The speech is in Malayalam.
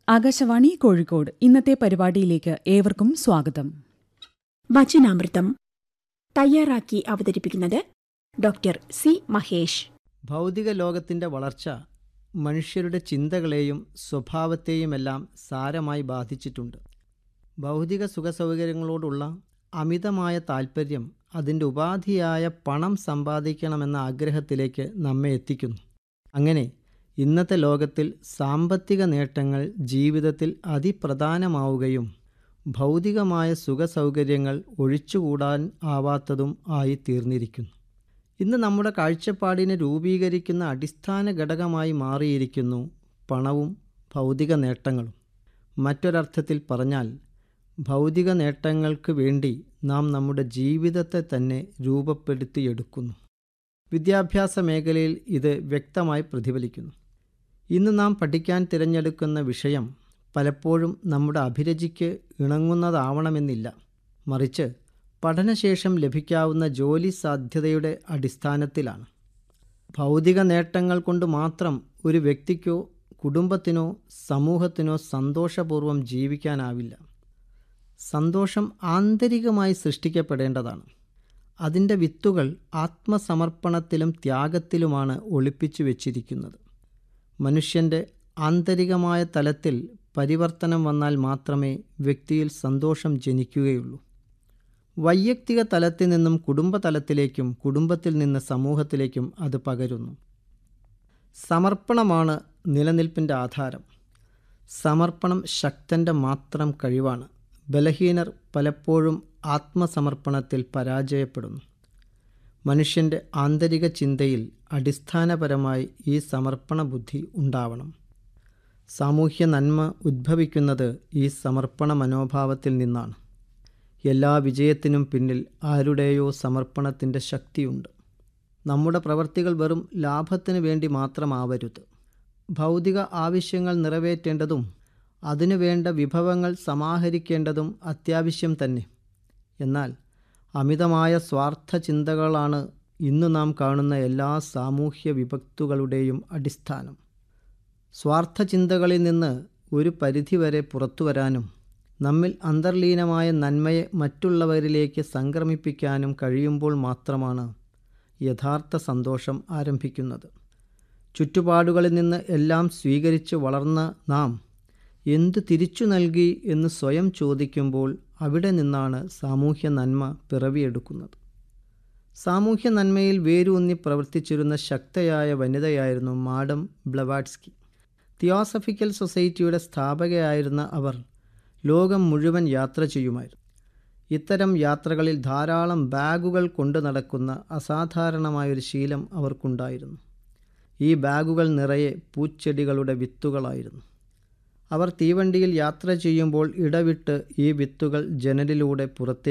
ആകാശവാണി കോഴിക്കോട് ഇന്നത്തെ പരിപാടിയിലേക്ക് ഏവർക്കും സ്വാഗതം വചനാമൃതം തയ്യാറാക്കി അവതരിപ്പിക്കുന്നത് ഡോക്ടർ സി മഹേഷ് ഭൗതിക ലോകത്തിൻ്റെ വളർച്ച മനുഷ്യരുടെ ചിന്തകളെയും സ്വഭാവത്തെയുമെല്ലാം സാരമായി ബാധിച്ചിട്ടുണ്ട് ഭൗതിക സുഖസൗകര്യങ്ങളോടുള്ള അമിതമായ താൽപ്പര്യം അതിൻ്റെ ഉപാധിയായ പണം സമ്പാദിക്കണമെന്ന ആഗ്രഹത്തിലേക്ക് നമ്മെ എത്തിക്കുന്നു അങ്ങനെ ഇന്നത്തെ ലോകത്തിൽ സാമ്പത്തിക നേട്ടങ്ങൾ ജീവിതത്തിൽ അതിപ്രധാനമാവുകയും ഭൗതികമായ സുഖസൗകര്യങ്ങൾ ഒഴിച്ചുകൂടാൻ ആവാത്തതും ആയി തീർന്നിരിക്കുന്നു ഇന്ന് നമ്മുടെ കാഴ്ചപ്പാടിനെ രൂപീകരിക്കുന്ന അടിസ്ഥാന ഘടകമായി മാറിയിരിക്കുന്നു പണവും ഭൗതിക നേട്ടങ്ങളും മറ്റൊരർത്ഥത്തിൽ പറഞ്ഞാൽ ഭൗതിക നേട്ടങ്ങൾക്ക് വേണ്ടി നാം നമ്മുടെ ജീവിതത്തെ തന്നെ രൂപപ്പെടുത്തിയെടുക്കുന്നു വിദ്യാഭ്യാസ മേഖലയിൽ ഇത് വ്യക്തമായി പ്രതിഫലിക്കുന്നു ഇന്ന് നാം പഠിക്കാൻ തിരഞ്ഞെടുക്കുന്ന വിഷയം പലപ്പോഴും നമ്മുടെ അഭിരുചിക്ക് ഇണങ്ങുന്നതാവണമെന്നില്ല മറിച്ച് പഠനശേഷം ലഭിക്കാവുന്ന ജോലി സാധ്യതയുടെ അടിസ്ഥാനത്തിലാണ് ഭൗതിക നേട്ടങ്ങൾ കൊണ്ട് മാത്രം ഒരു വ്യക്തിക്കോ കുടുംബത്തിനോ സമൂഹത്തിനോ സന്തോഷപൂർവ്വം ജീവിക്കാനാവില്ല സന്തോഷം ആന്തരികമായി സൃഷ്ടിക്കപ്പെടേണ്ടതാണ് അതിൻ്റെ വിത്തുകൾ ആത്മസമർപ്പണത്തിലും ത്യാഗത്തിലുമാണ് ഒളിപ്പിച്ചു വച്ചിരിക്കുന്നത് മനുഷ്യൻ്റെ ആന്തരികമായ തലത്തിൽ പരിവർത്തനം വന്നാൽ മാത്രമേ വ്യക്തിയിൽ സന്തോഷം ജനിക്കുകയുള്ളൂ വൈയക്തിക തലത്തിൽ നിന്നും കുടുംബതലത്തിലേക്കും കുടുംബത്തിൽ നിന്ന് സമൂഹത്തിലേക്കും അത് പകരുന്നു സമർപ്പണമാണ് നിലനിൽപ്പിൻ്റെ ആധാരം സമർപ്പണം ശക്തൻ്റെ മാത്രം കഴിവാണ് ബലഹീനർ പലപ്പോഴും ആത്മസമർപ്പണത്തിൽ പരാജയപ്പെടുന്നു മനുഷ്യൻ്റെ ആന്തരിക ചിന്തയിൽ അടിസ്ഥാനപരമായി ഈ സമർപ്പണ ബുദ്ധി ഉണ്ടാവണം സാമൂഹ്യ നന്മ ഉദ്ഭവിക്കുന്നത് ഈ സമർപ്പണ മനോഭാവത്തിൽ നിന്നാണ് എല്ലാ വിജയത്തിനും പിന്നിൽ ആരുടെയോ സമർപ്പണത്തിൻ്റെ ശക്തിയുണ്ട് നമ്മുടെ പ്രവർത്തികൾ വെറും ലാഭത്തിന് വേണ്ടി മാത്രമാവരുത് ഭൗതിക ആവശ്യങ്ങൾ നിറവേറ്റേണ്ടതും അതിനുവേണ്ട വിഭവങ്ങൾ സമാഹരിക്കേണ്ടതും അത്യാവശ്യം തന്നെ എന്നാൽ അമിതമായ സ്വാർത്ഥ ചിന്തകളാണ് ഇന്നു നാം കാണുന്ന എല്ലാ സാമൂഹ്യ വിഭക്തുകളുടെയും അടിസ്ഥാനം സ്വാർത്ഥ ചിന്തകളിൽ നിന്ന് ഒരു പരിധിവരെ പുറത്തു വരാനും നമ്മിൽ അന്തർലീനമായ നന്മയെ മറ്റുള്ളവരിലേക്ക് സംക്രമിപ്പിക്കാനും കഴിയുമ്പോൾ മാത്രമാണ് യഥാർത്ഥ സന്തോഷം ആരംഭിക്കുന്നത് ചുറ്റുപാടുകളിൽ നിന്ന് എല്ലാം സ്വീകരിച്ച് വളർന്ന നാം എന്തു തിരിച്ചു നൽകി എന്ന് സ്വയം ചോദിക്കുമ്പോൾ അവിടെ നിന്നാണ് സാമൂഹ്യ നന്മ പിറവിയെടുക്കുന്നത് സാമൂഹ്യ നന്മയിൽ വേരൂന്നി പ്രവർത്തിച്ചിരുന്ന ശക്തയായ വനിതയായിരുന്നു മാഡം ബ്ലവാഡ്സ്കി തിയോസഫിക്കൽ സൊസൈറ്റിയുടെ സ്ഥാപകയായിരുന്ന അവർ ലോകം മുഴുവൻ യാത്ര ചെയ്യുമായിരുന്നു ഇത്തരം യാത്രകളിൽ ധാരാളം ബാഗുകൾ കൊണ്ടു നടക്കുന്ന അസാധാരണമായൊരു ശീലം അവർക്കുണ്ടായിരുന്നു ഈ ബാഗുകൾ നിറയെ പൂച്ചെടികളുടെ വിത്തുകളായിരുന്നു അവർ തീവണ്ടിയിൽ യാത്ര ചെയ്യുമ്പോൾ ഇടവിട്ട് ഈ വിത്തുകൾ ജനലിലൂടെ പുറത്തേക്ക്